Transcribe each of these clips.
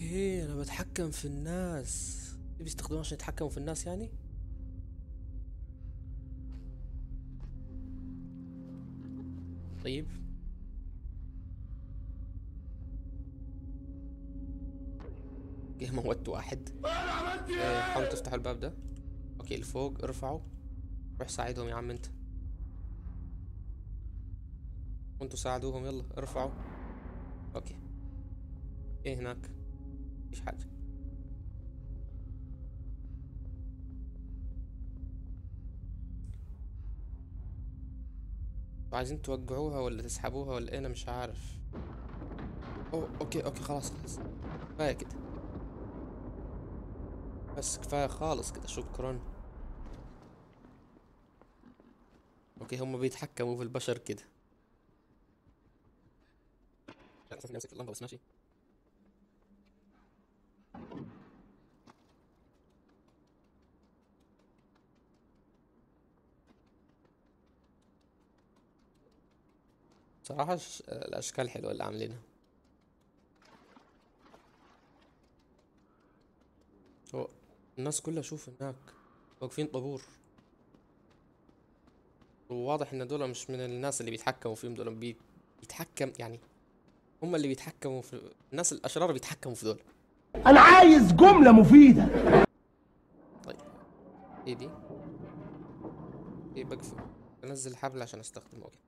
اوكي انا بتحكم في الناس بيستخدموها عشان يتحكموا في الناس يعني طيب اوكي موت واحد إيه، حاولوا تفتحوا الباب ده اوكي لفوق ارفعوا روح ساعدهم يا عم انت وانتوا ساعدوهم يلا ارفعوا اوكي ايه هناك مفيش حاجة عايزين توقعوها ولا تسحبوها ولا ايه انا مش عارف اوه اوكي اوكي خلاص خلاص كفاية كده بس كفاية خالص كده شكرا اوكي هم بيتحكموا في البشر كده لا اساسا نمسك اللمبة بس ماشي صراحة ش- الأشكال حلوة اللي عاملينها هو الناس كلها شوف هناك واقفين طابور وواضح ان دول مش من الناس اللي بيتحكموا فيهم دول بي- بيتحكم يعني هم اللي بيتحكموا في الناس الأشرار بيتحكموا في دول انا عايز جملة مفيدة طيب ايه دي ايه بقفل انزل حبل عشان استخدمه اوكي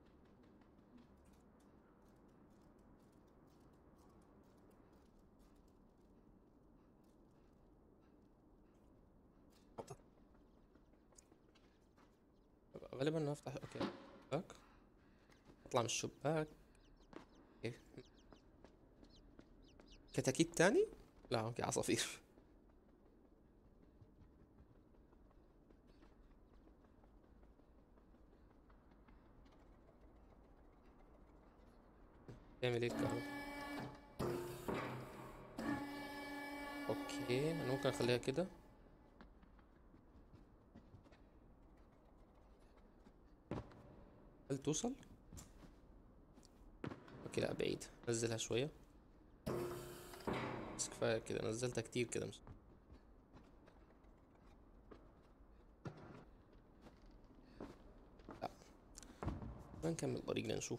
غالبا هفتح اوكي شباك اطلع من الشباك اوكي كتاكيت تاني لا اوكي عصافير تعمل ايه الكهرباء اوكي انا ممكن اخليها كده هل توصل اوكي لا بعيد نزلها شوية بس كفاية كده نزلتها كتير كده مش لا ما نكمل طريقنا نشوف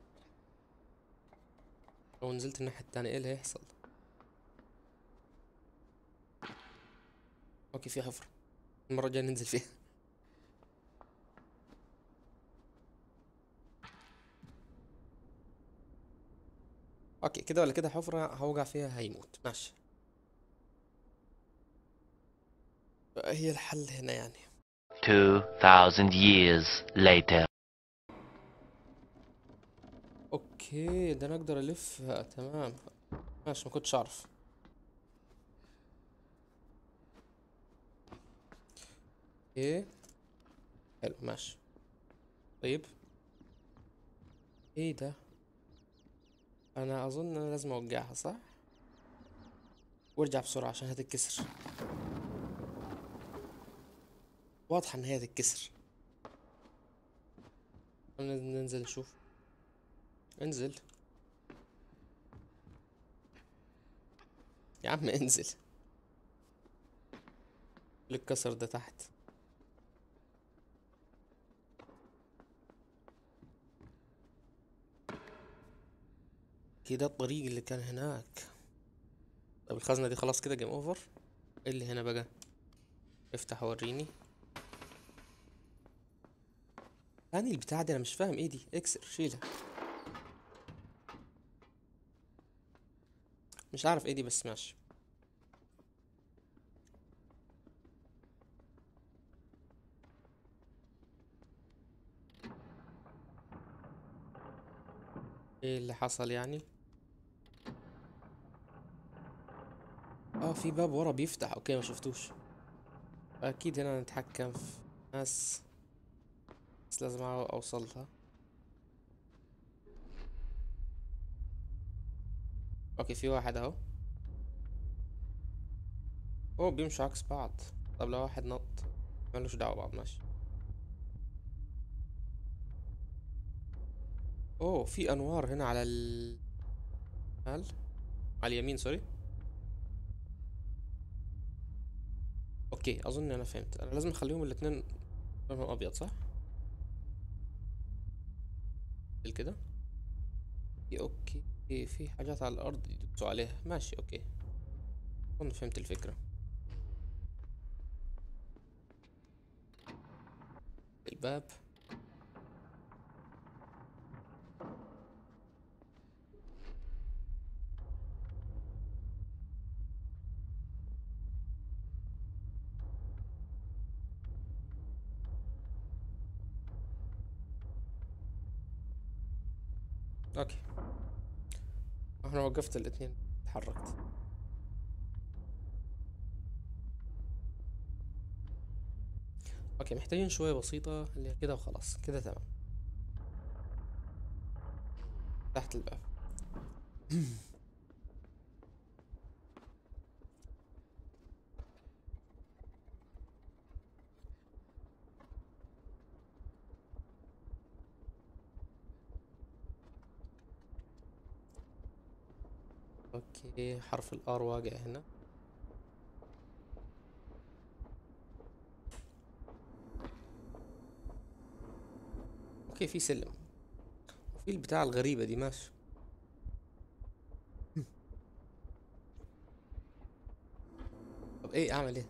لو نزلت الناحية التانية ايه اللي هيحصل اوكي في حفرة المرة الجاية ننزل فيها اوكي كده ولا كده حفرة هوقع فيها هيموت ماشي هي الحل هنا يعني 2,000 years later. اوكي ده انا اقدر الفها تمام ماشي ما كنتش اعرف ايه حلو ماشي طيب ايه ده انا اظن انا لازم اوقعها صح وارجع بسرعة عشان هتتكسر واضحة ان هي هتتكسر ننزل نشوف انزل يا عم انزل الكسر ده تحت كده الطريق اللي كان هناك طب الخزنة دي خلاص كده جيم اوفر ايه اللي هنا بقى افتح وريني تاني البتاع دي انا مش فاهم ايه دي اكسر شيلها مش عارف ايه دي بس ماشي ايه اللي حصل يعني اه في باب ورا بيفتح اوكي ما شفتوش اكيد هنا نتحكم في ناس بس لازم اوصلها اوكي في واحد اهو اوه بيمشوا عكس بعض طب لو واحد نط ملوش دعوة بعض ماشي اوه في انوار هنا على ال هل على اليمين سوري اوكي اظن انا فهمت انا لازم اخليهم الاتنين لونهم ابيض صح كده في اوكي في حاجات على الارض يدوسوا عليها ماشي اوكي اظن فهمت الفكرة الباب اوكي انا وقفت الاتنين تحركت اوكي محتاجين شوية بسيطة اللي هي كده وخلاص كده تمام تحت الباب اوكي حرف الار واقع هنا اوكي في سلم وفي البتاع الغريبة دي ماشي طب ايه اعمل ايه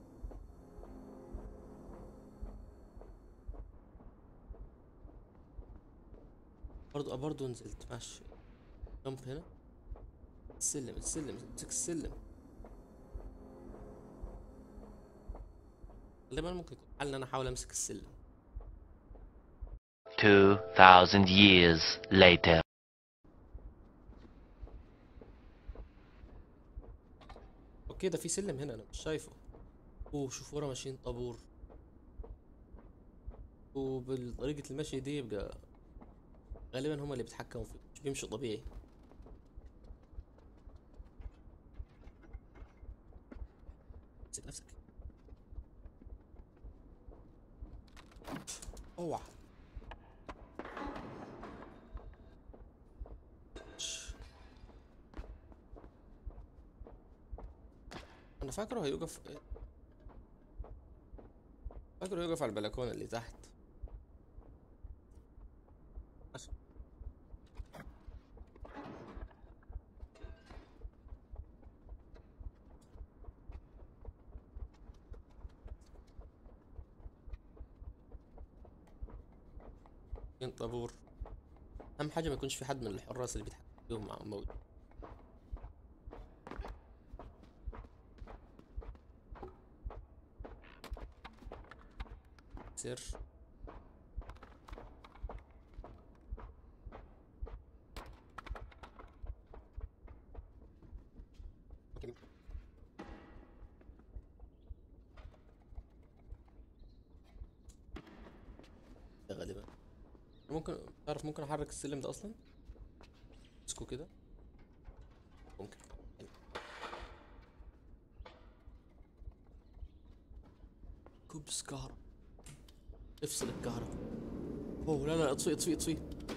برضو برضو نزلت ماشي جنب هنا السلم السلم امسك السلم غالبا ممكن يكون حل ان انا احاول امسك السلم 2000 years later. اوكي ده في سلم هنا انا مش شايفه اوه شوف ورا ماشيين طابور وبطريقة المشي دي يبقى غالبا هما اللي بيتحكموا فيه مش بيمشوا طبيعي امسك نفسك اوعى انا فاكره هيوقف فاكره هيوقف على البلكونة اللي تحت ماشي. اتنين طابور اهم حاجة ما يكونش في حد من الحراس اللي بيتحكم فيهم مع- موجود سر أوكي. ده غالبا ممكن تعرف ممكن احرك السلم ده اصلا امسكه كده ممكن حلو. كوبس كهرباء افصل الكهرباء اوه لا لا اطفي اطفي اطفي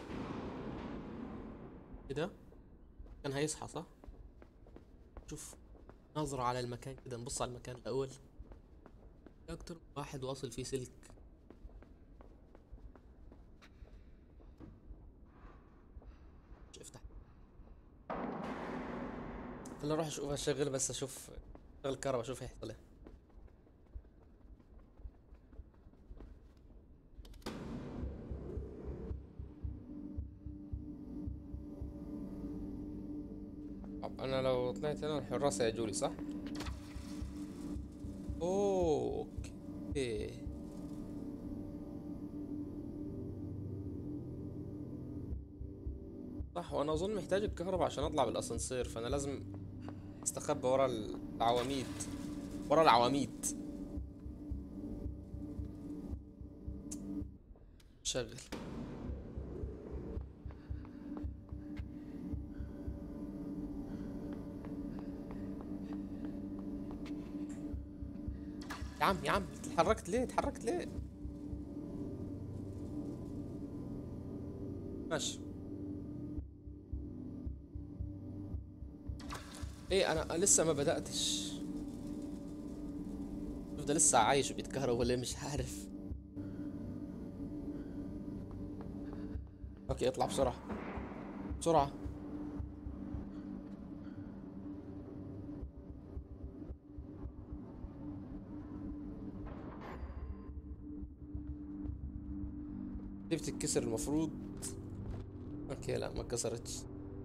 ايه ده كان هيصحى صح شوف نظرة على المكان كده نبص على المكان الاول في اكتر من واحد واصل فيه سلك مش افتح خليني اروح اشوف اشغل بس اشوف اشغل الكهرباء اشوف هيحصل ايه طب انا لو طلعت هنا الحراس هيجولي صح؟ اوه اوكي صح وانا اظن محتاج الكهرباء عشان اطلع بالاسانسير فانا لازم استخبى ورا العواميد ورا العواميد شغل يا عم يا عم اتحركت ليه اتحركت ليه ماشي ايه انا لسه ما بدأتش ده لسه عايش وبيتكهرب ولا إيه مش عارف اوكي اطلع بسرعة بسرعة دي بتتكسر المفروض اوكي لا ما كسرتش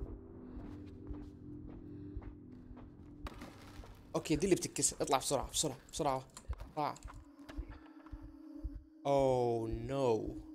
اوكي دي اللي بتتكسر اطلع بسرعة بسرعة بسرعة بسرعة اوه نو